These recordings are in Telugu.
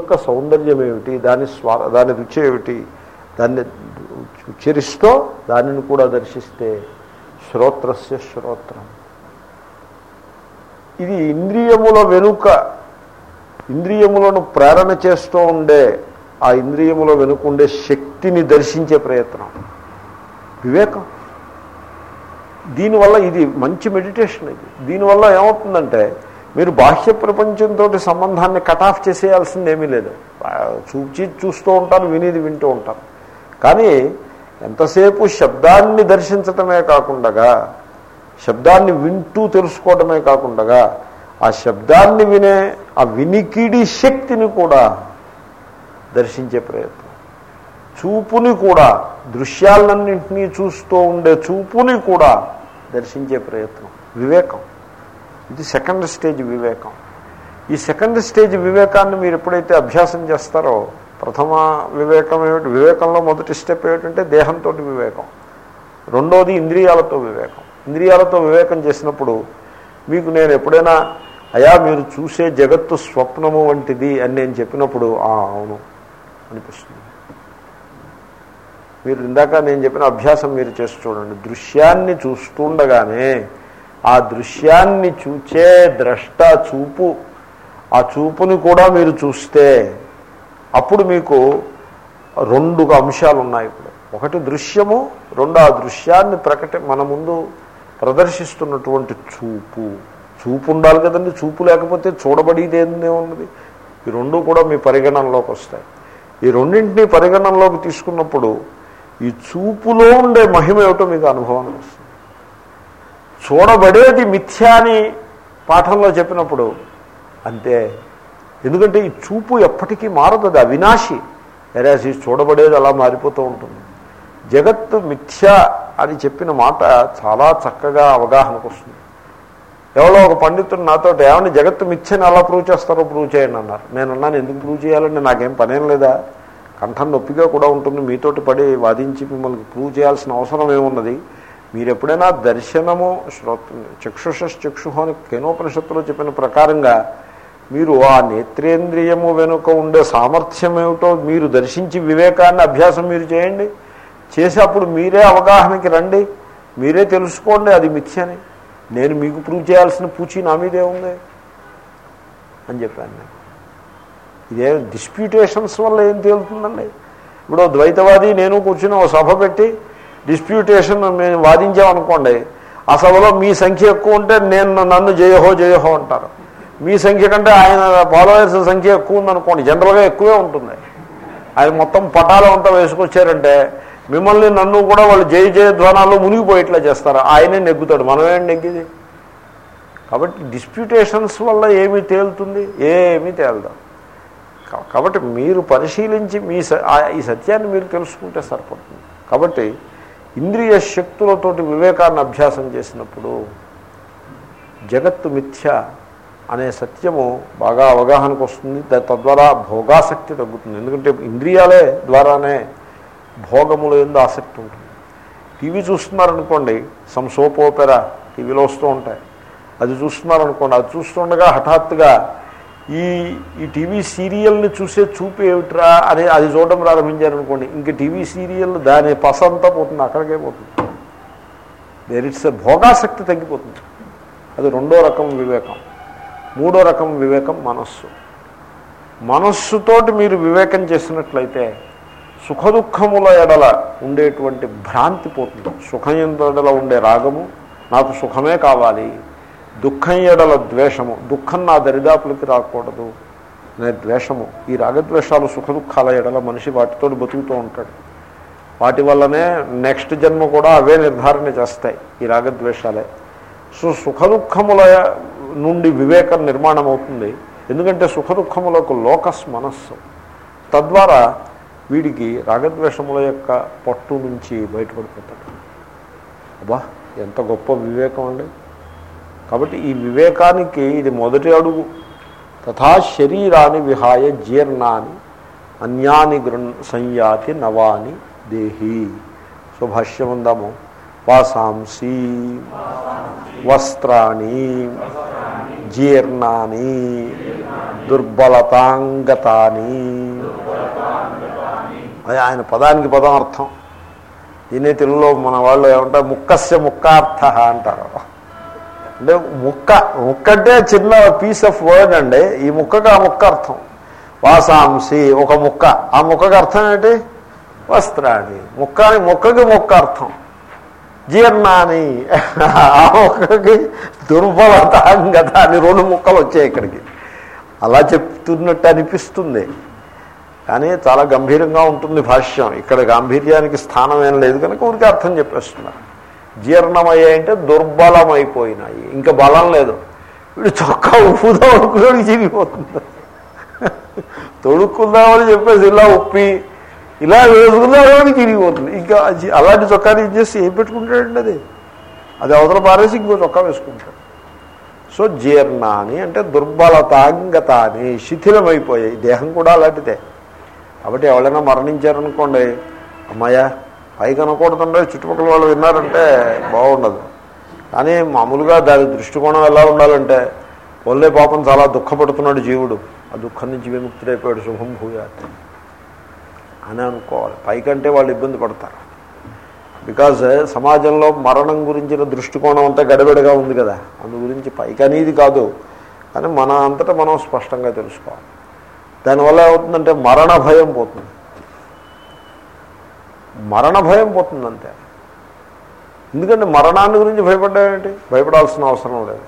యొక్క సౌందర్యం ఏమిటి దాని స్వా దాని రుచి ఏమిటి దాన్ని ఉచ్చరిస్తూ దానిని కూడా దర్శిస్తే శ్రోత్రస్య శ్రోత్రం ఇది ఇంద్రియముల వెనుక ఇంద్రియములను ప్రేరణ చేస్తూ ఉండే ఆ ఇంద్రియముల వెనుక ఉండే శక్తిని దర్శించే ప్రయత్నం వివేకం దీనివల్ల ఇది మంచి మెడిటేషన్ ఇది దీనివల్ల ఏమవుతుందంటే మీరు బాహ్య ప్రపంచంతో సంబంధాన్ని కట్ ఆఫ్ చేసేయాల్సింది ఏమీ లేదు ఆ, చూచి చూస్తూ ఉంటారు వినేది వింటూ ఉంటారు కానీ ఎంతసేపు శబ్దాన్ని దర్శించటమే కాకుండా శబ్దాన్ని వింటూ తెలుసుకోవటమే కాకుండా ఆ శబ్దాన్ని వినే ఆ వినికిడి శక్తిని కూడా దర్శించే ప్రయత్నం చూపుని కూడా దృశ్యాలన్నింటినీ చూస్తూ ఉండే చూపుని కూడా దర్శించే ప్రయత్నం వివేకం ఇది సెకండ్ స్టేజ్ వివేకం ఈ సెకండ్ స్టేజ్ వివేకాన్ని మీరు ఎప్పుడైతే అభ్యాసం చేస్తారో ప్రథమ వివేకం ఏమిటి వివేకంలో మొదటి స్టెప్ ఏమిటంటే దేహంతో వివేకం రెండోది ఇంద్రియాలతో వివేకం ఇంద్రియాలతో వివేకం చేసినప్పుడు మీకు నేను ఎప్పుడైనా అయా మీరు చూసే జగత్తు స్వప్నము వంటిది అని నేను చెప్పినప్పుడు "ఆ, అవును అనిపిస్తుంది మీరు ఇందాక నేను చెప్పిన అభ్యాసం మీరు చేసి చూడండి దృశ్యాన్ని చూస్తుండగానే ఆ దృశ్యాన్ని చూచే ద్రష్ట చూపు ఆ చూపుని కూడా మీరు చూస్తే అప్పుడు మీకు రెండు అంశాలు ఉన్నాయి ఇప్పుడు ఒకటి దృశ్యము రెండు ఆ దృశ్యాన్ని ప్రకటి మన ముందు ప్రదర్శిస్తున్నటువంటి చూపు చూపు ఉండాలి కదండి చూపు లేకపోతే చూడబడేది ఏందే ఉన్నది ఈ రెండు కూడా మీ పరిగణనలోకి వస్తాయి ఈ రెండింటినీ పరిగణనలోకి తీసుకున్నప్పుడు ఈ చూపులో ఉండే మహిమ ఏమిటో మీకు అనుభవం వస్తుంది చూడబడేది మిథ్యా అని పాఠంలో చెప్పినప్పుడు అంతే ఎందుకంటే ఈ చూపు ఎప్పటికీ మారదు అది అవినాశి వెరాజ్ ఈ చూడబడేది అలా మారిపోతూ ఉంటుంది జగత్తు మిథ్య అని చెప్పిన మాట చాలా చక్కగా అవగాహనకు వస్తుంది ఎవరో ఒక పండితుడు నాతో ఏమని జగత్తు మిథ్యని అలా ప్రూవ్ చేస్తారో ప్రూవ్ చేయండి అన్నారు నేను అన్నాను ఎందుకు ప్రూవ్ చేయాలంటే నాకేం పనేం లేదా కంఠం నొప్పిగా కూడా ఉంటుంది మీతోటి పడి వాదించి మిమ్మల్ని ప్రూవ్ చేయాల్సిన అవసరం ఏమున్నది మీరు ఎప్పుడైనా దర్శనము శ్రోత చక్షుష చక్షు అని కేనోపనిషత్తులో చెప్పిన ప్రకారంగా మీరు ఆ నేత్రేంద్రియము వెనుక ఉండే సామర్థ్యం ఏమిటో మీరు దర్శించి వివేకాన్ని అభ్యాసం మీరు చేయండి చేసి అప్పుడు మీరే అవగాహనకి రండి మీరే తెలుసుకోండి అది మిథ్యని నేను మీకు ప్రూవ్ చేయాల్సిన పూచి నా మీదే ఉంది అని చెప్పాను నేను ఇదే డిస్ప్యూటేషన్స్ వల్ల ఏం తేలుతుందండి ఇప్పుడు ఓ ద్వైతవాది నేను కూర్చుని ఓ సభ పెట్టి డిస్ప్యూటేషన్ మేము వాదించామనుకోండి ఆ సభలో మీ సంఖ్య ఎక్కువ ఉంటే నేను నన్ను జయహో జయహో అంటారు మీ సంఖ్య కంటే ఆయన ఫాలోవర్స్ సంఖ్య ఎక్కువ ఉందనుకోండి జనరల్గా ఎక్కువే ఉంటుంది ఆయన మొత్తం పటాలు అంతా వేసుకొచ్చారంటే మిమ్మల్ని నన్ను కూడా వాళ్ళు జయ జయ ధ్వనాలు మునిగిపోయేట్లా చేస్తారు ఆయనే నెగ్గుతాడు మనమేం నెగ్గిది కాబట్టి డిస్ప్యూటేషన్స్ వల్ల ఏమి తేలుతుంది ఏమీ తేలదు కా- కాబట్టి మీరు పరిశీలించి మీ స- ఆ- ఈ సత్యాన్ని మీరు తెలుసుకుంటే సరిపడుతుంది కాబట్టి ఇంద్రియ శక్తులతోటి వివేకాన్ని అభ్యాసం చేసినప్పుడు జగత్తు మిథ్య అనే సత్యము బాగా అవగాహనకు వస్తుంది ద- తద్వారా భోగాసక్తి తగ్గుతుంది ఎందుకంటే ఇంద్రియాలే ద్వారానే భోగములు ఎందు ఆసక్తి ఉంటుంది టీవీ చూస్తున్నారనుకోండి సమ్ సోప్ ఓపెరా టీవీలో వస్తూ ఉంటాయి అది చూస్తున్నారనుకోండి అది చూస్తుండగా హఠాత్తుగా ఈ ఈ టీవీ సీరియల్ని చూసే చూపు ఏమిట్రా అని అది చూడడం ప్రారంభించారనుకోండి ఇంక టీవీ సీరియల్ దాని పస అంతా పోతుంది అక్కడికే పోతుంది దేర్ ఇట్స్ భోగాసక్తి తగ్గిపోతుంది అది రెండో రకం వివేకం మూడో రకం వివేకం మనస్సు మనస్సుతోటి మీరు వివేకం చేసినట్లయితే సుఖదుఖముల ఎడల ఉండేటువంటి భ్రాంతి పోతుంది సుఖం ఎడల ఉండే రాగము నాకు సుఖమే కావాలి దుఃఖం ఎడల ద్వేషము దుఃఖం నా దరిదాపులకి రాకూడదు అనే ద్వేషము ఈ రాగద్వేషాలు సుఖదుఖాల ఎడల మనిషి వాటితో బతుకుతూ ఉంటాడు వాటి వల్లనే నెక్స్ట్ జన్మ కూడా అవే నిర్ధారణ చేస్తాయి ఈ రాగద్వేషాలే సో సుఖదుఖముల నుండి వివేకం నిర్మాణం అవుతుంది ఎందుకంటే సుఖదుఖములకు లోకస్ మనస్సు తద్వారా వీడికి రాగద్వేషముల యొక్క పట్టు నుంచి బయటపడిపోతాడు అబ్బా ఎంత గొప్ప వివేకం అండి కాబట్టి ఈ వివేకానికి ఇది మొదటి అడుగు తథా శరీరాన్ని విహాయ జీర్ణాన్ని అన్యాని గృహ్ సంయాతి నవాని దేహి సుభాష్యముందాము వాసాంసి వస్త్రాణి జీర్ణాని దుర్బలతాంగతాని అది ఆయన పదానికి పదం అర్థం దీనే తెలుగులో మన వాళ్ళు ఏమంటారు ముక్కస్య ముక్కార్థ అంటారు అంటే ముక్క ముక్క అంటే చిన్న పీస్ ఆఫ్ వర్డ్ అండి ఈ ముక్కకు ఆ ముక్క అర్థం వాసాంసి ఒక ముక్క ఆ ముక్కకు అర్థం ఏంటి వస్త్రాన్ని ముక్కని ముక్కకి ముక్క అర్థం జీర్ణాన్ని ఆ మొక్కకి దుర్బలత అంగత అని రెండు ముక్కలు వచ్చాయి ఇక్కడికి అలా చెప్తున్నట్టు అనిపిస్తుంది కానీ చాలా గంభీరంగా ఉంటుంది భాష్యం ఇక్కడ గాంభీర్యానికి స్థానం ఏం లేదు కనుక ఊరికి అర్థం చెప్పేస్తున్నారు జీర్ణమయ్యాయి అంటే దుర్బలమైపోయినాయి ఇంకా బలం లేదు వీడు చొక్కా ఉప్పుదా ఉడుకులోకి చిరిగిపోతుంది తొడుక్కుందామని చెప్పేసి ఇలా ఉప్పి ఇలా వేసుకుందామని చిరిగిపోతుంది ఇంకా అది- అలాంటి చొక్కాని ఏం చేసి ఏం పెట్టుకుంటాడండి అది అది అవతల పారేసి ఇంకో చొక్కా వేసుకుంటాడు సో జీర్ణాన్ని అంటే దుర్బలతాంగతాన్ని శిథిలమైపోయాయి దేహం కూడా అలాంటిదే కాబట్టి ఎవరైనా మరణించారనుకోండి అమ్మాయ పైకి అనకూడదండి చుట్టుపక్కల వాళ్ళు విన్నారంటే బాగుండదు కానీ మామూలుగా దాని దృష్టికోణం ఎలా ఉండాలంటే ఒళ్ళే పాపం చాలా దుఃఖపడుతున్నాడు జీవుడు ఆ దుఃఖం నుంచి విముక్తుడైపోయాడు శుభం భూయాత్ అని అనుకోవాలి పైకంటే వాళ్ళు ఇబ్బంది పడతారు బికాజ్ సమాజంలో మరణం గురించిన దృష్టికోణం అంతా గడబిడగా ఉంది కదా అందు గురించి పైకి అనేది కాదు కానీ మన అంతటా మనం స్పష్టంగా తెలుసుకోవాలి దానివల్ల ఏమవుతుందంటే మరణ భయం పోతుంది మరణ భయం పోతుంది అంతే ఎందుకంటే మరణాన్ని గురించి భయపడ్డామేంటి భయపడాల్సిన అవసరం లేదు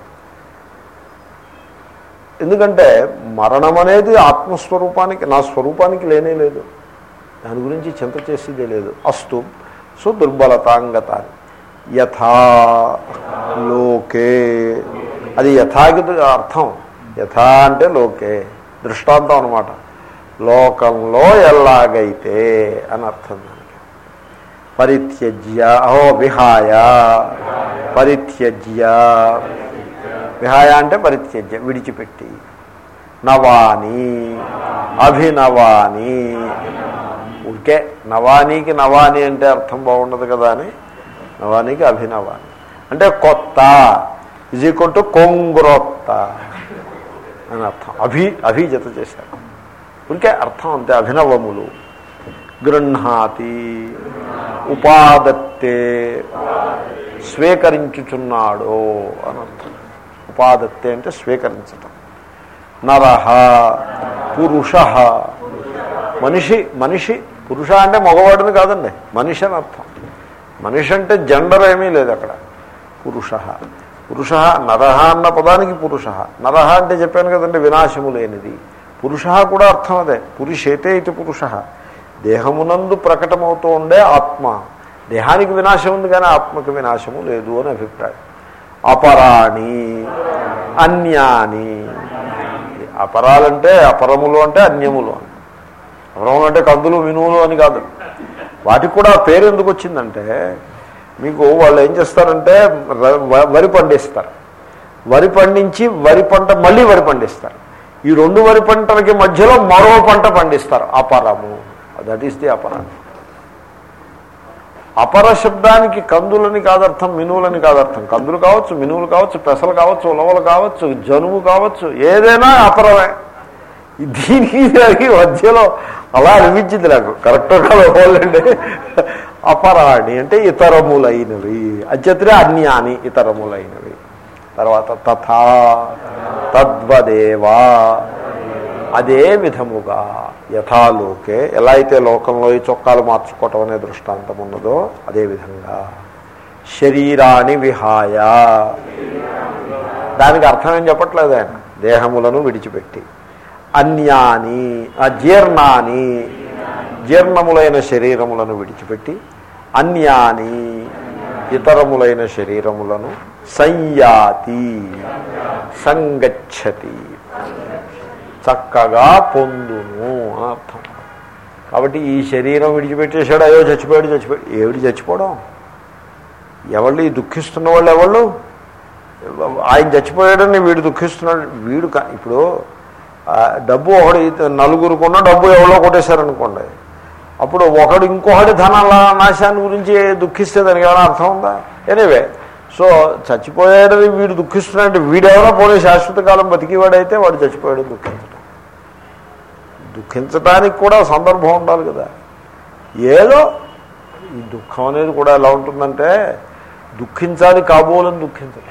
ఎందుకంటే మరణం అనేది ఆత్మస్వరూపానికి నా స్వరూపానికి లేనే లేదు దాని గురించి చింత చేసేదే లేదు అస్తు సో దుర్బలతాంగత యథా లోకే అది యథాకి అర్థం యథా అంటే లోకే దృష్టాంతం అనమాట లోకంలో ఎలాగైతే అని అర్థం దానికి పరిత్యజ్య అహో విహాయ పరిత్యజ్య విహాయ అంటే పరిత్యజ్య విడిచిపెట్టి నవాని అభినవాని ఊరికే నవానికి నవాని అంటే అర్థం బాగుండదు కదా అని నవానికి అభినవాని అంటే కొత్త ఇది ఈక్వల్ టు కొంగ్రొత్త అని అర్థం అభి అభిజత చేశారు ఊరికే అర్థం అంతే అభినవములు గృహాతి ఉపాదత్తే స్వీకరించుచున్నాడు అని అర్థం ఉపాదత్తే అంటే స్వీకరించటం నరహ పురుష మనిషి మనిషి పురుష అంటే మగవాడిని కాదండి మనిషి అని అర్థం మనిషి అంటే జెండర్ ఏమీ లేదు అక్కడ పురుష పురుష నరహ అన్న పదానికి పురుష నరహ అంటే చెప్పాను కదండి వినాశము లేనిది పురుష కూడా అర్థం అదే పురుషేతే ఇది పురుష దేహమునందు ప్రకటమవుతూ ఉండే ఆత్మ దేహానికి వినాశం ఉంది కానీ ఆత్మకి వినాశము లేదు అని అభిప్రాయం అపరాణి అన్యాని అపరాలంటే అపరములు అంటే అన్యములు అని అపరములు అంటే కందులు వినువులు అని కాదు వాటికి కూడా ఆ పేరు ఎందుకు వచ్చిందంటే మీకు వాళ్ళు ఏం చేస్తారంటే ర- వ- వరి పండిస్తారు వరి పండించి వరి పంట మళ్ళీ వరి పండిస్తారు ఈ రెండు వరి పంటలకి మధ్యలో మరో పంట పండిస్తారు అపరము దట్ ఈస్ ది అపరం అపర శబ్దానికి కందులని కాదర్థం మినువులని కాదర్థం కందులు కావచ్చు మినువులు కావచ్చు పెసలు కావచ్చు ఉలవలు కావచ్చు జనుము కావచ్చు ఏదైనా అపరమే దీనికి దానికి మధ్యలో అలా అనిపించింది నాకు కరెక్ట్గా కావాలండి అపరాణి అంటే ఇతరములైనవి అత్యత్రే అన్యాని ఇతరములైనవి తర్వాత తథా తద్వదేవా అదే విధముగా యథాలోకే ఎలా అయితే లోకంలో ఈ చొక్కాలు మార్చుకోవటం అనే దృష్టాంతం ఉన్నదో అదే విధంగా శరీరాన్ని విహాయ దానికి అర్థం ఏం చెప్పట్లేదు ఆయన దేహములను విడిచిపెట్టి అన్యాని అజీర్ణాని జీర్ణములైన శరీరములను విడిచిపెట్టి అన్యాని ఇతరములైన శరీరములను సంయాతి సంగచ్చతి చక్కగా పొందును అని అర్థం కాబట్టి ఈ శరీరం విడిచిపెట్టేశాడు అయ్యో చచ్చిపోయాడు చచ్చిపోయాడు ఏమిటి చచ్చిపోవడం ఎవళ్ళు ఈ దుఃఖిస్తున్న వాళ్ళు ఎవళ్ళు ఆయన చచ్చిపోయాడని వీడు దుఃఖిస్తున్నాడు వీడు కా- ఇప్పుడు ఆ, డబ్బు ఒకటి నలుగురుకున్న డబ్బు ఎవరో కొట్టేశారనుకోండి అప్పుడు ఒకడు ఇంకొకటి ధన నాశాన్ని గురించి దుఃఖిస్తే దానికి ఏమైనా అర్థం ఉందా ఎనీవే సో చచ్చిపోయాడని వీడు దుఃఖిస్తున్నాడు వీడెవరో పోనీ శాశ్వత కాలం బతికివాడైతే వాడు చచ్చిపోయాడు దుఃఖించడం దుఃఖించడానికి కూడా సందర్భం ఉండాలి కదా ఏదో ఈ దుఃఖం అనేది కూడా ఎలా ఉంటుందంటే దుఃఖించాలి కాబోలని దుఃఖించడం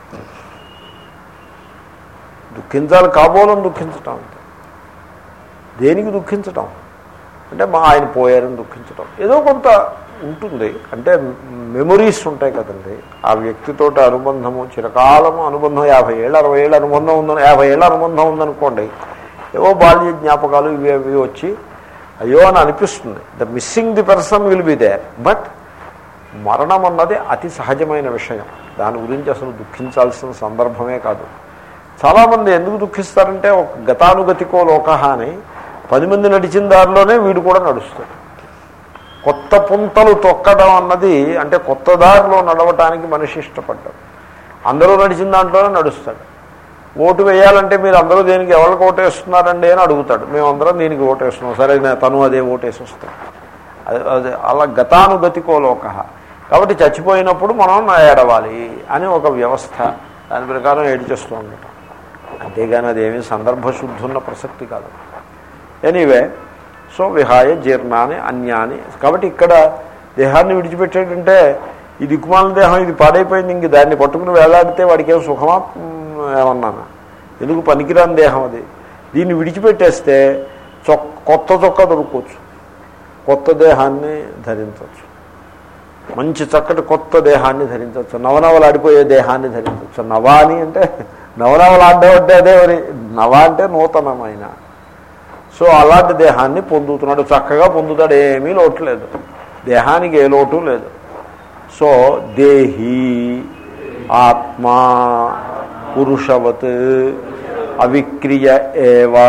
దుఃఖించాలి కాబోలని దుఃఖించటం అంతే దేనికి దుఃఖించటం అంటే మా ఆయన పోయారని దుఃఖించటం ఏదో కొంత ఉంటుంది అంటే మెమొరీస్ ఉంటాయి కదండి ఆ వ్యక్తితో అనుబంధము చిరకాలము అనుబంధం యాభై ఏళ్ళ అరవై ఏళ్ళ అనుబంధం ఉందని యాభై ఏళ్ళ అనుబంధం ఉందనుకోండి ఏవో బాల్య జ్ఞాపకాలు ఇవి అవి వచ్చి అయ్యో అని అనిపిస్తుంది the missing the person will be there but మరణం అన్నది అతి సహజమైన విషయం దాని గురించి అసలు దుఃఖించాల్సిన సందర్భమే కాదు చాలామంది ఎందుకు దుఃఖిస్తారంటే ఒక గతానుగతికో లోక అని పది మంది నడిచిన దారిలోనే వీడు కూడా నడుస్తాడు కొత్త పుంతలు తొక్కడం అన్నది అంటే కొత్త దారిలో నడవటానికి మనిషి ఇష్టపడ్డాడు అందరూ నడిచిన దాంట్లోనే నడుస్తాడు ఓటు వేయాలంటే మీరు అందరూ దేనికి ఎవరికి ఓటేస్తున్నారండి అని అడుగుతాడు మేమందరం దీనికి ఓటేస్తున్నాం సరే నే- తను అదే ఓటేసి వస్తాడు అదే అదే అలా గతానుగతికో లోక కాబట్టి చచ్చిపోయినప్పుడు మనం ఏడవాలి అని ఒక వ్యవస్థ దాని ప్రకారం ఏడిచేస్తూ ఉండటం అంతేగాని అదేమీ సందర్భశుద్ధున్న ప్రసక్తి కాదు ఎనీవే సో విహాయ జీర్ణాన్ని అన్యాని కాబట్టి ఇక్కడ దేహాన్ని విడిచిపెట్టేటంటే ఈ దిక్కుమాల దేహం ఇది పాడైపోయింది ఇంక దాన్ని పట్టుకుని వేలాడితే వాడికి ఏం సుఖమా మ్, ఏమన్నాను ఎందుకు పనికిరాని దేహం అది దీన్ని విడిచిపెట్టేస్తే చొక్ కొత్త చొక్క దొరుకోవచ్చు కొత్త దేహాన్ని ధరించవచ్చు మంచి చక్కటి కొత్త దేహాన్ని ధరించవచ్చు నవనవలాడిపోయే దేహాన్ని ధరించవచ్చు నవాని అంటే నవనవలాడడం అంటే అదే మరి నవ అంటే నూతనమైన సో అలాంటి దేహాన్ని పొందుతున్నాడు చక్కగా పొందుతాడు ఏమీ లోటు లేదు దేహానికి ఏ లోటు లేదు సో దేహి ఆత్మా పురుషవత్ అవిక్రియ ఏవా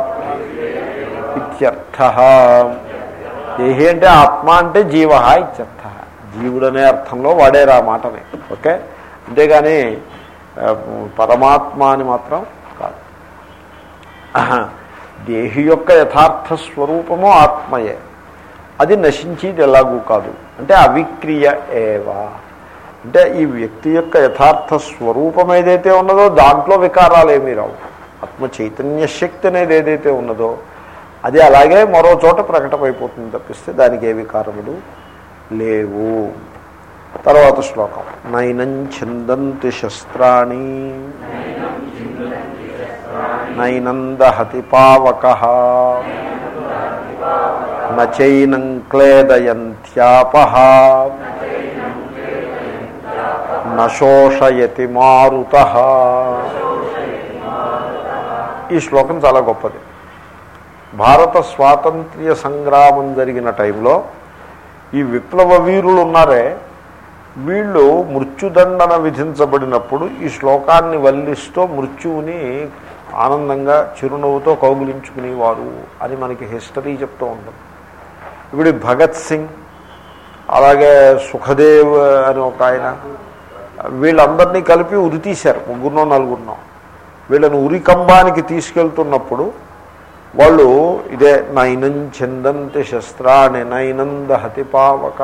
ఇత్యర్థ దేహి అంటే ఆత్మ అంటే జీవ ఇత్యర్థ జీవుడనే అర్థంలో వాడేరా ఆ మాటని ఓకే అంతేగాని ఆ, పరమాత్మ అని మాత్రం కాదు ఆహా. దేహి యొక్క యథార్థ స్వరూపము ఆత్మయే అది నశించేది ఎలాగూ కాదు అంటే అవిక్రియ ఏవా అంటే ఈ వ్యక్తి యొక్క యథార్థ స్వరూపం ఏదైతే ఉన్నదో దాంట్లో వికారాలు ఏమీ రావు ఆత్మ చైతన్య శక్తి అనేది ఏదైతే ఉన్నదో అది అలాగే మరో చోట ప్రకటమైపోతుంది తప్పిస్తే దానికి ఏ వికారములు లేవు తర్వాత శ్లోకం నైనం ఛిందంతి శస్త్రాణి నైనందహతి పావక నైనం క్లేదయంత్యాప నశోషయతి మారుత ఈ శ్లోకం చాలా గొప్పది భారత స్వాతంత్ర్య సంగ్రామం జరిగిన టైంలో ఈ విప్లవ వీరులు ఉన్నారే వీళ్ళు మృత్యుదండన విధించబడినప్పుడు ఈ శ్లోకాన్ని వల్లిస్తూ మృత్యువుని ఆనందంగా చిరునవ్వుతో కౌగులించుకునేవారు అని మనకి హిస్టరీ చెప్తూ ఉంటుంది ఇప్పుడు ఈ భగత్ సింగ్ అలాగే సుఖదేవ్ అని ఒక ఆయన వీళ్ళందరినీ కలిపి ఉరి తీశారు ముగ్గురునో నలుగురునో వీళ్ళని ఉరికంబానికి తీసుకెళ్తున్నప్పుడు వాళ్ళు ఇదే నైనం చిందంతి శస్త్రాన్ని నైనం దహతి పావక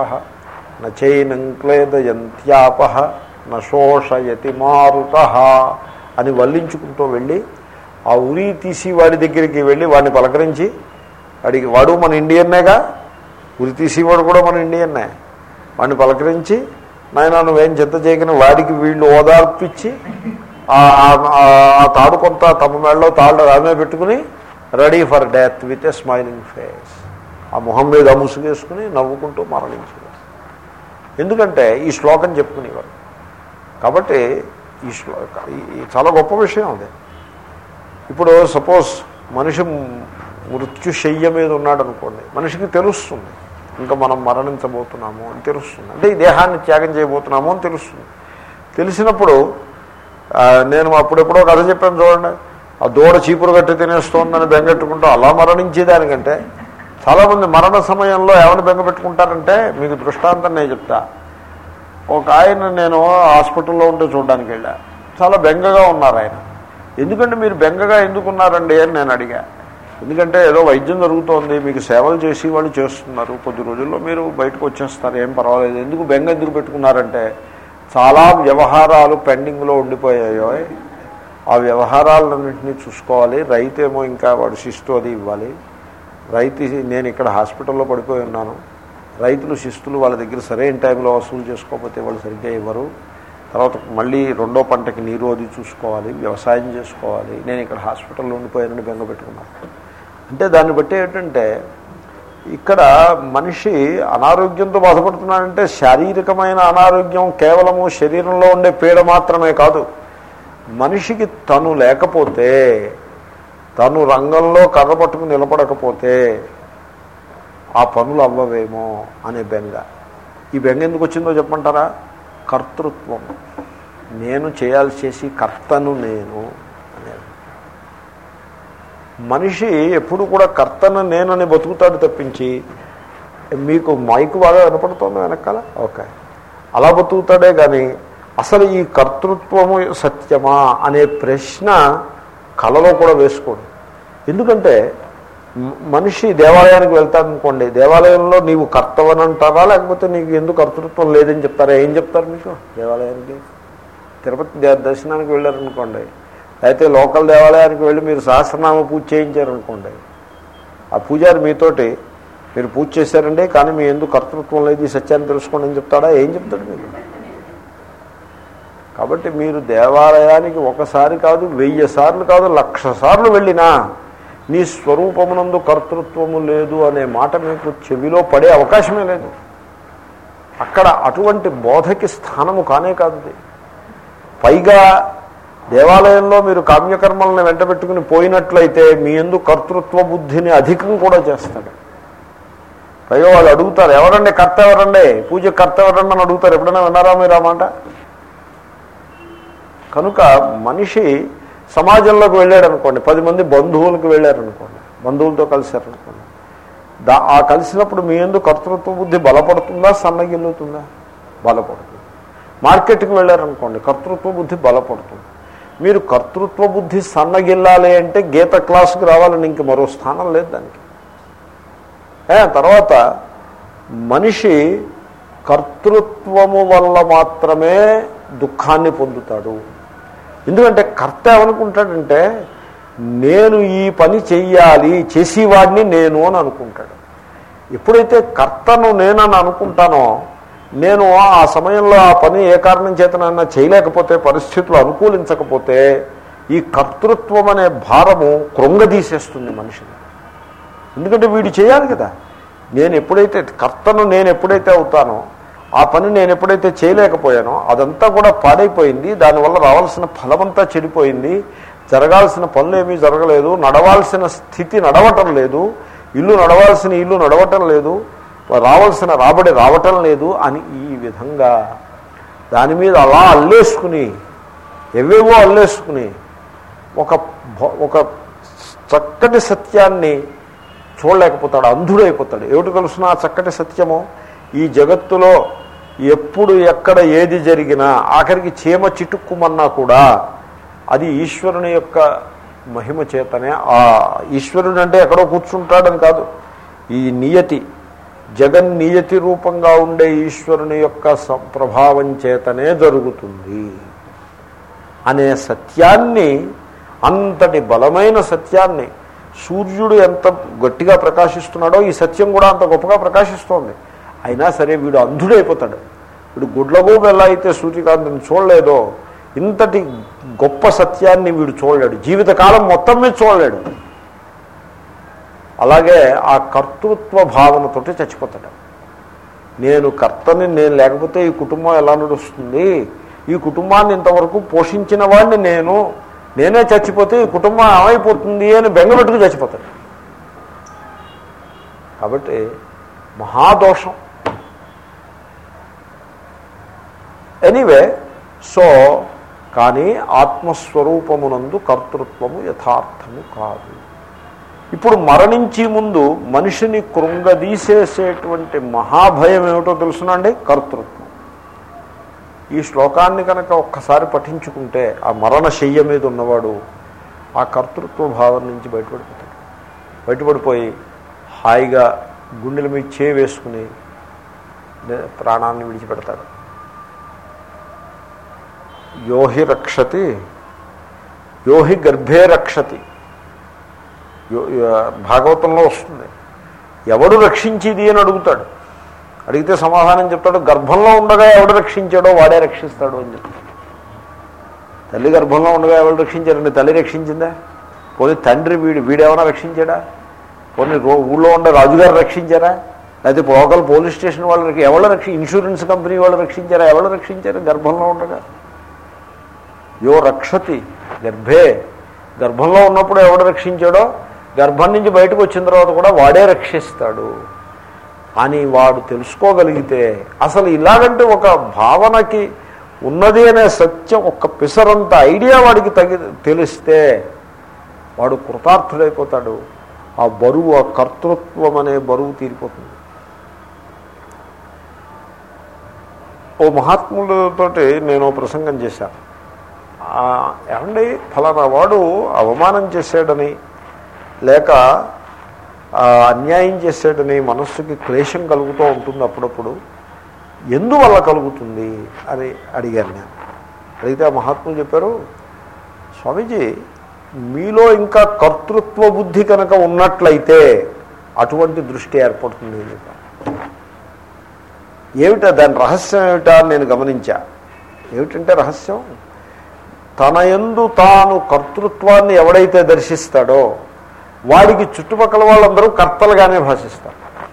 నచైనం క్లేదయంత్యాప నశోషయతి మారుత అని వల్లించుకుంటూ వెళ్ళి ఆ ఉరి తీసి వాడి దగ్గరికి వెళ్ళి వాడిని పలకరించి వాడికి వాడు మన ఇండియన్నేగా ఉరి తీసేవాడు కూడా మన ఇండియన్నే వాడిని పలకరించి నాయన నువ్వేం చెత్త చేయకని వాడికి వీళ్ళు ఓదార్పిచ్చి ఆ- ఆ- ఆ- ఆ తాడు కొంత తమ మెడలో తాళ్ళు రామే పెట్టుకుని ready for death with a smiling face ఆ మొహం మీద ముసుగేసుకుని నవ్వుకుంటూ మరణించేవారు ఎందుకంటే ఈ శ్లోకం చెప్పుకునేవారు కాబట్టి ఈ శ్లోక ఈ- ఈ చాలా గొప్ప విషయం అది ఇప్పుడు సపోజ్ మనిషి మృత్యుశయ్య మీద ఉన్నాడు అనుకోండి మనిషికి తెలుస్తుంది ఇంకా మనం మరణించబోతున్నాము అని తెలుస్తుంది అంటే ఈ దేహాన్ని త్యాగం చేయబోతున్నాము అని తెలుస్తుంది తెలిసినప్పుడు ఆ, నేను అప్పుడెప్పుడో కథ చెప్పాను చూడండి ఆ దూడ చీపురు గట్టి తినేస్తోందని బెంగెట్టుకుంటూ అలా మరణించేదానికంటే చాలామంది మరణ సమయంలో ఏమైనా బెంగ పెట్టుకుంటారంటే మీకు దృష్టాంతం నేను చెప్తా ఒక ఆయన నేను హాస్పిటల్లో ఉంటే చూడడానికి వెళ్ళా చాలా బెంగగా ఉన్నారు ఆయన ఎందుకంటే మీరు బెంగగా ఎందుకున్నారండి అని నేను అడిగా ఎందుకంటే ఏదో వైద్యం జరుగుతోంది మీకు సేవలు చేసి వాళ్ళు చేస్తున్నారు కొద్ది రోజుల్లో మీరు బయటకు వచ్చేస్తారు ఏం పర్వాలేదు ఎందుకు బెంగ ఎందుకు పెట్టుకున్నారంటే చాలా వ్యవహారాలు పెండింగ్లో ఉండిపోయాయో ఆ వ్యవహారాలన్నింటినీ చూసుకోవాలి రైతు ఏమో ఇంకా వాడు శిస్తు అది ఇవ్వాలి రైతు నేను ఇక్కడ హాస్పిటల్లో పడిపోయి ఉన్నాను రైతులు శిస్తులు వాళ్ళ దగ్గర సరైన టైంలో వసూలు చేసుకోకపోతే వాళ్ళు సరిగ్గా ఇవ్వరు తర్వాత మళ్ళీ రెండో పంటకి నీరు అది చూసుకోవాలి వ్యవసాయం చేసుకోవాలి నేను ఇక్కడ హాస్పిటల్లో ఉండిపోయానని బెంగ పెట్టుకున్నాను అంటే దాన్ని బట్టి ఏంటంటే ఇక్కడ మనిషి అనారోగ్యంతో బాధపడుతున్నాడంటే శారీరకమైన అనారోగ్యం కేవలము శరీరంలో ఉండే పీడ మాత్రమే కాదు మనిషికి తను లేకపోతే తను రంగంలో కర్ర పట్టుకుని నిలబడకపోతే ఆ పనులు అవ్వవేమో అనే బెంగ ఈ బెంగ ఎందుకు వచ్చిందో చెప్పమంటారా కర్తృత్వం నేను చేయాల్సి చేసి కర్తను నేను అనేది మనిషి ఎప్పుడు కూడా కర్తను నేనని బతుకుతాడు తప్పించి మీకు మైకు బాగా వినపడుతుందో వెనకాల ఓకే అలా బతుకుతాడే కానీ అసలు ఈ కర్తృత్వము సత్యమా అనే ప్రశ్న కళలో కూడా వేసుకోడు ఎందుకంటే మ- మనిషి దేవాలయానికి వెళ్తాడనుకోండి దేవాలయంలో నీవు కర్తవని అంటారా లేకపోతే నీకు ఎందుకు కర్తృత్వం లేదని చెప్తారా ఏం చెప్తారు మీకు దేవాలయానికి తిరుపతి దే- దర్శనానికి వెళ్ళారనుకోండి అయితే లోకల్ దేవాలయానికి వెళ్ళి మీరు సహస్రనామ పూజ చేయించారనుకోండి ఆ పూజారి మీతోటి మీరు పూజ చేశారండి కానీ మీ ఎందుకు కర్తృత్వం లేదు ఈ సత్యాన్ని తెలుసుకోండి అని చెప్తాడా ఏం చెప్తాడు మీకు కాబట్టి మీరు దేవాలయానికి ఒకసారి కాదు వెయ్యి సార్లు కాదు లక్ష సార్లు వెళ్ళినా నీ స్వరూపమునందు కర్తృత్వము లేదు అనే మాట మీకు చెవిలో పడే అవకాశమే లేదు అక్కడ అటువంటి బోధకి స్థానము కానే కాదు ఇది. పైగా దేవాలయంలో మీరు కామ్యకర్మలను వెంట పెట్టుకుని పోయినట్లయితే మీ ఎందు కర్తృత్వ బుద్ధిని అధికం కూడా చేస్తాడు పైగా వాళ్ళు అడుగుతారు ఎవరండి కర్త ఎవరండి పూజ కర్త ఎవరండి అని అడుగుతారు ఎప్పుడైనా విన్నారా మీరు ఆ మాట కనుక మనిషి సమాజంలోకి వెళ్ళాడు అనుకోండి పది మంది బంధువులకు వెళ్ళారనుకోండి బంధువులతో కలిశారనుకోండి దా ఆ కలిసినప్పుడు మీ ఎందుకు కర్తృత్వ బుద్ధి బలపడుతుందా సన్నగిల్లుతుందా బలపడుతుంది మార్కెట్కి వెళ్ళారనుకోండి కర్తృత్వ బుద్ధి బలపడుతుంది మీరు కర్తృత్వ బుద్ధి సన్నగిల్లాలి అంటే గీత క్లాసుకు రావాలని ఇంక మరో స్థానం లేదు దానికి ఏ, తర్వాత మనిషి కర్తృత్వము వల్ల మాత్రమే దుఃఖాన్ని పొందుతాడు ఎందుకంటే కర్త ఏమనుకుంటాడంటే నేను ఈ పని చెయ్యాలి చేసేవాడిని నేను అని అనుకుంటాడు ఎప్పుడైతే కర్తను నేనని అనుకుంటానో నేను ఆ సమయంలో ఆ పని ఏ కారణం చేతనైనా చేయలేకపోతే పరిస్థితులు అనుకూలించకపోతే ఈ కర్తృత్వం అనే భారము కృంగదీసేస్తుంది మనిషిని ఎందుకంటే వీడు చేయాలి కదా నేను ఎప్పుడైతే కర్తను నేను ఎప్పుడైతే అవుతానో ఆ పని నేను ఎప్పుడైతే చేయలేకపోయానో అదంతా కూడా పాడైపోయింది దానివల్ల రావాల్సిన ఫలమంతా చెడిపోయింది జరగాల్సిన పనులు ఏమీ జరగలేదు నడవాల్సిన స్థితి నడవటం లేదు ఇల్లు నడవాల్సిన ఇల్లు నడవటం లేదు రావాల్సిన రాబడి రావటం లేదు అని ఈ విధంగా దాని మీద అలా అల్లేసుకుని ఎవేవో అల్లేసుకుని ఒక భ- ఒక చక్కటి సత్యాన్ని చూడలేకపోతాడు అంధుడైపోతాడు ఏమిటి తెలుసిన ఆ చక్కటి సత్యము ఈ జగత్తులో ఎప్పుడు ఎక్కడ ఏది జరిగినా ఆఖరికి చీమ చిటుక్కుమన్నా కూడా అది ఈశ్వరుని యొక్క మహిమ చేతనే ఆ ఈశ్వరుడు అంటే ఎక్కడో కూర్చుంటాడని కాదు ఈ నియతి జగన్ నియతి రూపంగా ఉండే ఈశ్వరుని యొక్క సం- ప్రభావం చేతనే జరుగుతుంది అనే సత్యాన్ని అంతటి బలమైన సత్యాన్ని సూర్యుడు ఎంత గట్టిగా ప్రకాశిస్తున్నాడో ఈ సత్యం కూడా అంత గొప్పగా ప్రకాశిస్తోంది అయినా సరే వీడు అంధుడైపోతాడు వీడు గుడ్లగూబ ఎలా అయితే సూర్యకాంతిని చూడలేదో ఇంతటి గొప్ప సత్యాన్ని వీడు చూడలేడు జీవితకాలం మొత్తం మీద చూడలేడు అలాగే ఆ కర్తృత్వ భావనతోటి చచ్చిపోతాడు నేను కర్తని నేను లేకపోతే ఈ కుటుంబం ఎలా నడుస్తుంది ఈ కుటుంబాన్ని ఇంతవరకు పోషించిన వాడిని నేను నేనే చచ్చిపోతే ఈ కుటుంబం ఏమైపోతుంది అని బెంగపెట్టుకు చచ్చిపోతాడు కాబట్టి మహాదోషం ఎనీవే సో కానీ ఆత్మస్వరూపమునందు కర్తృత్వము యథార్థము కాదు ఇప్పుడు మరణించే ముందు మనిషిని కృంగదీసేసేటువంటి మహాభయం ఏమిటో తెలుసునండి కర్తృత్వం ఈ శ్లోకాన్ని కనుక ఒక్కసారి పఠించుకుంటే ఆ మరణ శయ్య మీద ఉన్నవాడు ఆ కర్తృత్వ భావం నుంచి బయటపడిపోతాడు బయటపడిపోయి హాయిగా గుండెల మీద చే వేసుకుని నే- ప్రాణాన్ని విడిచిపెడతాడు యోహి రక్షతి యోహి గర్భే రక్షతి యో- యో- భాగవతంలో వస్తుంది ఎవడు రక్షించేది అని అడుగుతాడు అడిగితే సమాధానం చెప్తాడు గర్భంలో ఉండగా ఎవడు రక్షించాడో వాడే రక్షిస్తాడు అని చెప్తాడు తల్లి గర్భంలో ఉండగా ఎవరు రక్షించారండి తల్లి రక్షించిందా పోనీ తండ్రి వీడు వీడేమైనా రక్షించాడా పోనీ రో ఊళ్ళో ఉండే రాజుగారు రక్షించారా లేకపోతే లోకల్ పోలీస్ స్టేషన్ వాళ్ళు రక్ష- ఎవరు రక్షి ఇన్సూరెన్స్ కంపెనీ వాళ్ళు రక్షించారా ఎవరు రక్షించారు గర్భంలో ఉండగా యో రక్షతి గర్భే గర్భంలో ఉన్నప్పుడు ఎవడు రక్షించాడో గర్భం నుంచి బయటకు వచ్చిన తర్వాత కూడా వాడే రక్షిస్తాడు అని వాడు తెలుసుకోగలిగితే అసలు ఇలాగంటే ఒక భావనకి ఉన్నది అనే సత్యం ఒక్క పిసరంత ఐడియా వాడికి తగి తెలిస్తే వాడు కృతార్థుడైపోతాడు ఆ బరువు ఆ కర్తృత్వం అనే బరువు తీరిపోతుంది ఓ మహాత్ములతోటి నేను ఓ ప్రసంగం చేశాను ఆ, ఏమండి ఫలానా వాడు అవమానం చేశాడని లేక ఆ, అన్యాయం చేశాడని మనస్సుకి క్లేశం కలుగుతూ ఉంటుంది అప్పుడప్పుడు ఎందువల్ల కలుగుతుంది అని అడిగాను నేను అడిగితే ఆ మహాత్ములు చెప్పారు స్వామీజీ మీలో ఇంకా కర్తృత్వ బుద్ధి కనుక ఉన్నట్లయితే అటువంటి దృష్టి ఏర్పడుతుంది అని చెప్పారు. ఏమిటా దాని రహస్యం ఏమిటా అని నేను గమనించా ఏమిటంటే రహస్యం తన యందు తాను కర్తృత్వాన్ని ఎవడైతే దర్శిస్తాడో వాడికి చుట్టుపక్కల వాళ్ళందరూ కర్తలుగానే భాషిస్తారు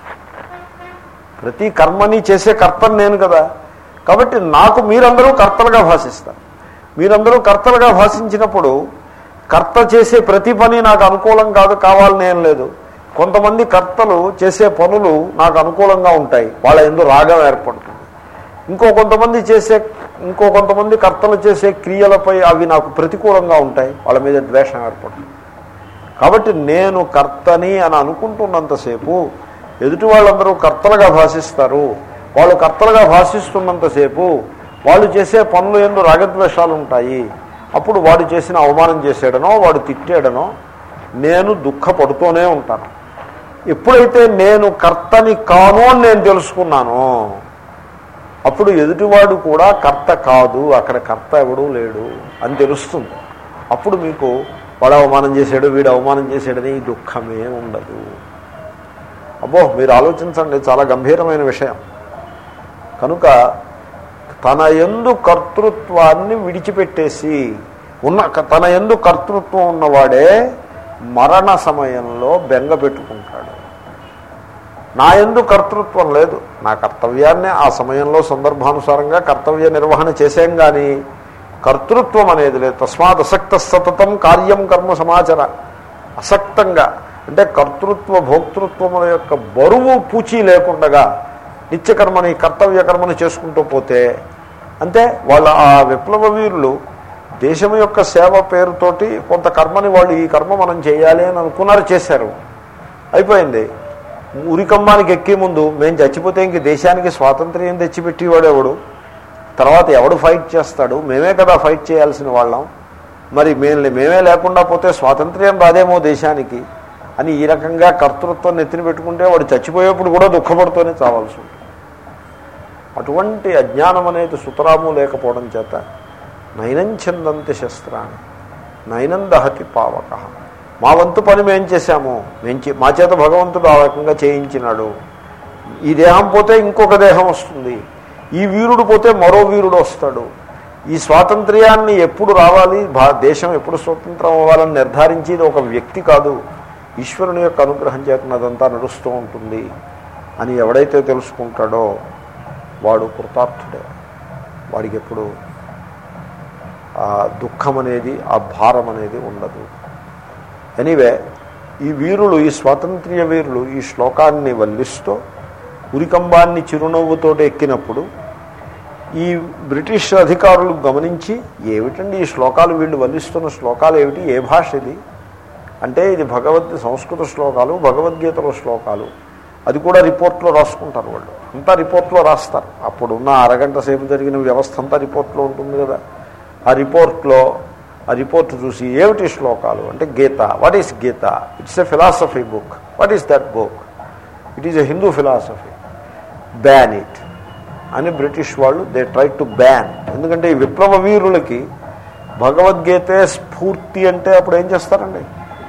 ప్రతి కర్మని చేసే కర్తను నేను కదా కాబట్టి నాకు మీరందరూ కర్తలుగా భాషిస్తారు మీరందరూ కర్తలుగా భాషించినప్పుడు కర్త చేసే ప్రతి పని నాకు అనుకూలం కాదు కావాలని ఏం లేదు కొంతమంది కర్తలు చేసే పనులు నాకు అనుకూలంగా ఉంటాయి వాళ్ళ ఎందు రాగం ఏర్పడుతుంది ఇంకో కొంతమంది చేసే ఇంకో కొంతమంది కర్తలు చేసే క్రియలపై అవి నాకు ప్రతికూలంగా ఉంటాయి వాళ్ళ మీద ద్వేషం ఏర్పడుతుంది కాబట్టి నేను కర్తని అని అనుకుంటున్నంతసేపు ఎదుటి వాళ్ళందరూ కర్తలుగా భాషిస్తారు వాళ్ళు కర్తలుగా భాషిస్తున్నంతసేపు వాళ్ళు చేసే పనులు ఎందు రాగద్వేషాలు ఉంటాయి అప్పుడు వాడు చేసిన అవమానం చేసాడనో వాడు తిట్టాడనో నేను దుఃఖపడుతూనే ఉంటాను ఎప్పుడైతే నేను కర్తని కాను అని నేను తెలుసుకున్నానో అప్పుడు ఎదుటివాడు కూడా కర్త కాదు అక్కడ కర్త ఎవడూ లేడు అని తెలుస్తుంది అప్పుడు మీకు వాడు అవమానం చేశాడు వీడు అవమానం చేశాడని ఈ దుఃఖమే ఉండదు అబ్బో మీరు ఆలోచించండి చాలా గంభీరమైన విషయం కనుక తన ఎందు కర్తృత్వాన్ని విడిచిపెట్టేసి ఉన్న తన ఎందు కర్తృత్వం ఉన్నవాడే మరణ సమయంలో బెంగ పెట్టుకుంటాడు నా ఎందు కర్తృత్వం లేదు నా కర్తవ్యాన్ని ఆ సమయంలో సందర్భానుసారంగా కర్తవ్య నిర్వహణ చేసాం కానీ కర్తృత్వం అనేది లేదు తస్మాత్ అసక్త సతతం కార్యం కర్మ సమాచార అసక్తంగా అంటే కర్తృత్వ భోక్తృత్వముల యొక్క బరువు పూచి లేకుండగా నిత్యకర్మని కర్తవ్య కర్మని చేసుకుంటూ పోతే అంతే వాళ్ళ ఆ విప్లవ వీరులు దేశం యొక్క సేవ పేరుతోటి కొంత కర్మని వాళ్ళు ఈ కర్మ మనం చేయాలి అని అనుకున్నారు చేశారు అయిపోయింది ఉరికంబానికి ఎక్కే ముందు మేము చచ్చిపోతే ఇంక దేశానికి స్వాతంత్ర్యం తెచ్చిపెట్టేవాడు ఎవడు తర్వాత ఎవడు ఫైట్ చేస్తాడు మేమే కదా ఫైట్ చేయాల్సిన వాళ్ళం మరి మేము మేమే లేకుండా పోతే స్వాతంత్ర్యం రాదేమో దేశానికి అని ఈ రకంగా కర్తృత్వం నెత్తిన పెట్టుకుంటే వాడు చచ్చిపోయేప్పుడు కూడా దుఃఖపడుతూనే చావాల్సి ఉంటుంది అటువంటి అజ్ఞానం అనేది సుతరాము లేకపోవడం చేత నైనం చిందంతి శస్త్రాన్ని నైనం దహతి పావక మా వంతు పని మేం చేశాము మేం చే- మా చేత భగవంతుడు ఆ రకంగా చేయించినాడు ఈ దేహం పోతే ఇంకొక దేహం వస్తుంది ఈ వీరుడు పోతే మరో వీరుడు వస్తాడు ఈ స్వాతంత్ర్యాన్ని ఎప్పుడు రావాలి భా దేశం ఎప్పుడు స్వతంత్రం అవ్వాలని నిర్ధారించేది ఒక వ్యక్తి కాదు ఈశ్వరుని యొక్క అనుగ్రహం చేత అదంతా నడుస్తూ ఉంటుంది అని ఎవడైతే తెలుసుకుంటాడో వాడు కృతార్థుడే వాడికి ఎప్పుడు ఆ దుఃఖం అనేది ఆ భారం అనేది ఉండదు ఎనీవే ఈ వీరులు ఈ స్వాతంత్ర్య వీరులు ఈ శ్లోకాన్ని వల్లిస్తూ ఉరికంబాన్ని చిరునవ్వుతో ఎక్కినప్పుడు ఈ బ్రిటిష్ అధికారులు గమనించి ఏమిటండి ఈ శ్లోకాలు వీళ్ళు వల్లిస్తున్న శ్లోకాలు ఏమిటి ఏ భాష ఇది అంటే ఇది భగవద్ సంస్కృత శ్లోకాలు భగవద్గీతలో శ్లోకాలు అది కూడా రిపోర్ట్లో రాసుకుంటారు వాళ్ళు అంతా రిపోర్ట్లో రాస్తారు అప్పుడున్న అరగంట సేపు జరిగిన వ్యవస్థ అంతా రిపోర్ట్లో ఉంటుంది కదా ఆ రిపోర్ట్లో ఆ రిపోర్ట్ చూసి ఏమిటి శ్లోకాలు అంటే Gita what is Gita it's a philosophy book what is that book it is a Hindu philosophy ban it అని బ్రిటిష్ వాళ్ళు దే ట్రై టు బ్యాన్ ఎందుకంటే ఈ విప్లవ వీరులకి భగవద్గీతే స్ఫూర్తి అంటే అప్పుడు ఏం చేస్తారండి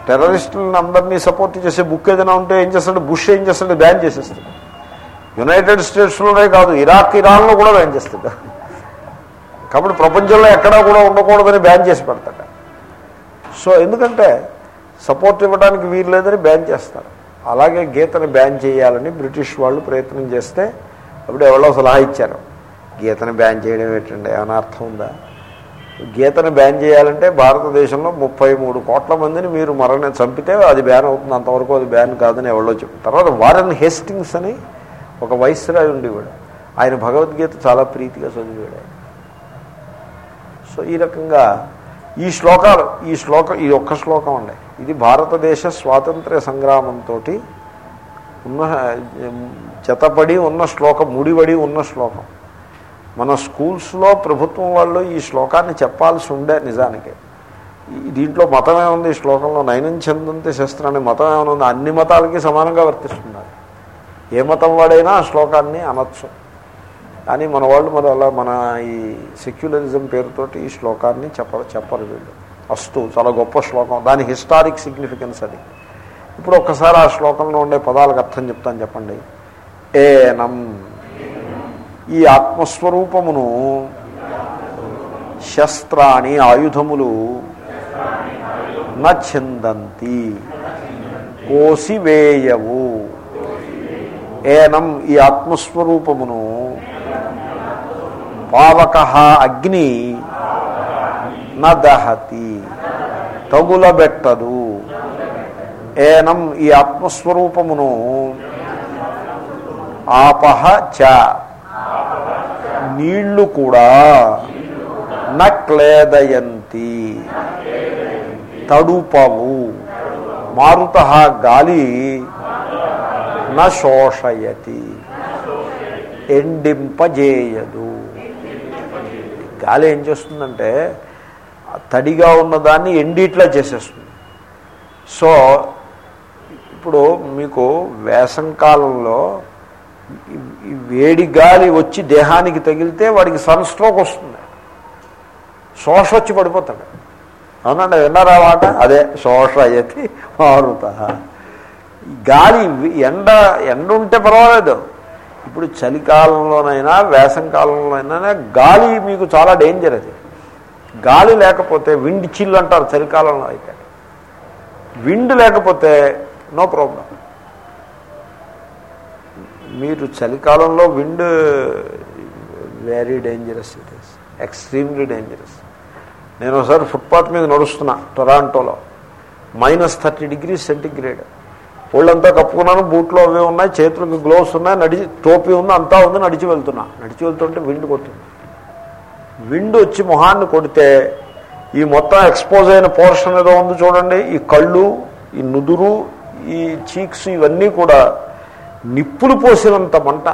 టెర్రరిస్టులను అందరినీ సపోర్ట్ చేసే బుక్ ఏదైనా ఉంటే ఏం చేస్తాడు బుష్ ఏం చేస్తాడు బ్యాన్ చేసేస్తాడు యునైటెడ్ స్టేట్స్లోనే కాదు ఇరాక్ ఇరాన్లో కూడా బ్యాన్ చేస్తాడు కాబట్టి ప్రపంచంలో ఎక్కడా కూడా ఉండకూడదని బ్యాన్ చేసి పెడతాడు సో ఎందుకంటే సపోర్ట్ ఇవ్వడానికి వీలు లేదని బ్యాన్ చేస్తారు అలాగే గీతని బ్యాన్ చేయాలని బ్రిటిష్ వాళ్ళు ప్రయత్నం చేస్తే అప్పుడు ఎవరో సలహా ఇచ్చారు గీతని బ్యాన్ చేయడం ఏంటండి ఏమైనా అర్థం ఉందా గీతని బ్యాన్ చేయాలంటే భారతదేశంలో ముప్పై మూడు కోట్ల మందిని మీరు మరణ చంపితే అది బ్యాన్ అవుతుంది అంతవరకు అది బ్యాన్ కాదని ఎవరో చెప్పు తర్వాత వారన్ హేస్టింగ్స్ అని ఒక వైస్రాయ్ ఉండేవాడు ఆయన భగవద్గీత చాలా ప్రీతిగా చదివాడు ఆయన సో ఈ రకంగా ఈ శ్లోకాలు ఈ శ్లోకం ఈ ఒక్క శ్లోకం అండి ఇది భారతదేశ స్వాతంత్ర్య సంగ్రామంతో ఉన్న జతపడి ఉన్న శ్లోకం ముడివడి ఉన్న శ్లోకం మన స్కూల్స్లో ప్రభుత్వం వాళ్ళు ఈ శ్లోకాన్ని చెప్పాల్సి ఉండే నిజానికి ఈ- దీంట్లో మతం ఏముంది ఈ శ్లోకంలో నయనం చెందంతే శస్త్రాన్ని మతం ఏమైనా అన్ని మతాలకి సమానంగా వర్తిస్తున్నారు ఏ మతం వాడైనా ఆ శ్లోకాన్ని అనొచ్చు కానీ మన వాళ్ళు మరి అలా మన ఈ సెక్యులరిజం పేరుతోటి ఈ శ్లోకాన్ని చెప్పరు చెప్పరు వీళ్ళు అస్తు చాలా గొప్ప శ్లోకం దాని హిస్టారిక్ సిగ్నిఫికెన్స్ అది ఇప్పుడు ఒక్కసారి ఆ శ్లోకంలో ఉండే పదాలకు అర్థం చెప్తాను చెప్పండి ఏనం ఈ ఆత్మస్వరూపమును శస్త్రాణి ఆయుధములు నచ్చిందంతి కోసివేయవు ఏనం ఈ ఆత్మస్వరూపమును పావక అగ్ని నదహతి తగులబెట్టదు ఏనం ఈ ఆత్మస్వరూపమును ఆపహ చ నీళ్లు కూడా నక్లేదయంతి తడుపవు మారుత గాలి నోషయతి ఎండింపజేయదు గాలి ఏం చేస్తుందంటే ఆ తడిగా ఉన్నదాన్ని ఎండిట్లా చేసేస్తుంది సో ఇప్పుడు మీకు వేసంకాలంలో ఈ- ఈ వేడి గాలి వచ్చి దేహానికి తగిలితే వాడికి సన్ స్ట్రోక్ వస్తుంది శోష వచ్చి పడిపోతాడు అవునండి విన్నారా మాట అదే శోష అయ్యతి మారుత ఈ గాలి వి- ఎండ ఎండ ఉంటే పర్వాలేదు ఇప్పుడు చలికాలంలోనైనా వేసంకాలంలోనైనా గాలి మీకు చాలా డేంజర్ అది గాలి లేకపోతే విండ్ చిల్ అంటారు చలికాలంలో అయితే విండ్ లేకపోతే నో ప్రాబ్లం మీరు చలికాలంలో wind very dangerous it is extremely dangerous నేను ఒకసారి ఫుట్పాత్ మీద నడుస్తున్నా టొరాంటోలో మైనస్ థర్టీ డిగ్రీస్ సెంటిగ్రేడ్ ఒళ్ళంతా కప్పుకున్నాను బూట్లు అవి ఉన్నాయి చేతులకు గ్లోవ్స్ ఉన్నాయి నడిచి టోపీ ఉంది అంతా ఉంది నడిచి వెళ్తున్నా నడిచి వెళ్తుంటే విండ్ కొట్టింది విండ్ వచ్చి మొహాన్ని కొడితే ఈ మొత్తం ఎక్స్పోజ్ అయిన పోర్షన్ ఏదో ఉంది చూడండి ఈ కళ్ళు ఈ నుదురు ఈ చీక్స్ ఇవన్నీ కూడా నిప్పులు పోసినంత మంట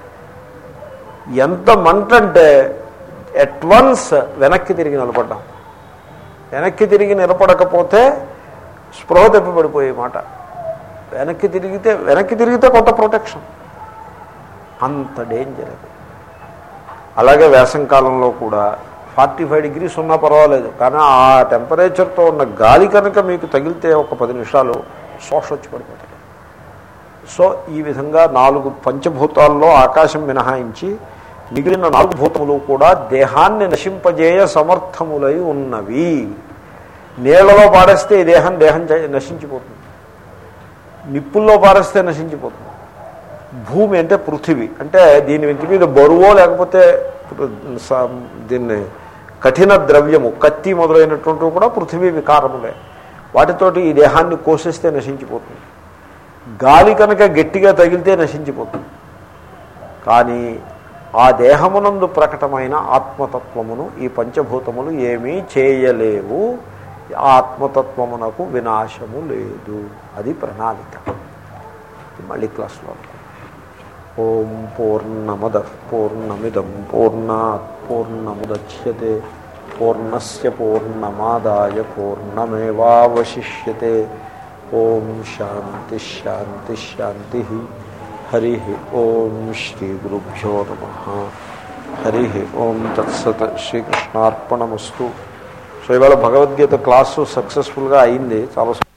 ఎంత మంట అంటే ఎట్ వన్స్ వెనక్కి తిరిగి నిలబడ్డాం వెనక్కి తిరిగి నిలబడకపోతే స్పృహ తప్పిపడిపోయే మాట వెనక్కి తిరిగితే వెనక్కి తిరిగితే కొంత ప్రొటెక్షన్ అంత డేంజర్ అది అలాగే వేసంకాలంలో కూడా ఫార్టీ ఫైవ్ డిగ్రీస్ ఉన్నా పర్వాలేదు కానీ ఆ టెంపరేచర్తో ఉన్న గాలి కనుక మీకు తగిలితే ఒక పది నిమిషాలు శోష వచ్చి పడిపోతాయి సో ఈ విధంగా నాలుగు పంచభూతాల్లో ఆకాశం మినహాయించి మిగిలిన నాలుగు భూతములు కూడా దేహాన్ని నశింపజేయ సమర్థములై ఉన్నవి నీళ్లలో పాడేస్తే ఈ దేహం దేహం చ- నశించిపోతుంది నిప్పుల్లో పారేస్తే నశించిపోతుంది భూమి అంటే పృథివీ అంటే దీని ఇంటి మీద బరువో లేకపోతే స- దీన్ని కఠిన ద్రవ్యము కత్తి మొదలైనటువంటివి కూడా పృథివీ వికారములే వాటితోటి ఈ దేహాన్ని కోసేస్తే నశించిపోతుంది గాలి కనుక గట్టిగా తగిలితే నశించిపోతుంది కానీ ఆ దేహమునందు ప్రకటమైన ఆత్మతత్వమును ఈ పంచభూతములు ఏమీ చేయలేవు ఆ ఆత్మతత్వమునకు వినాశము లేదు అది ప్రణాళిక ఇది మళ్ళీ క్లాస్లో ఓం పూర్ణమద పూర్ణమిదం పూర్ణాత్ పూర్ణముద్యతే పూర్ణస్య పూర్ణమాదాయ పూర్ణమేవాశిష్యతే ఓం శాంతి శాంతి శాంతి హరి ఓం శ్రీ గురుభ్యో నమ హరి ఓం తత్సత్ శ్రీకృష్ణార్పణమస్తు సో ఇవాళ భగవద్గీత క్లాసు సక్సెస్ఫుల్గా అయింది చాలా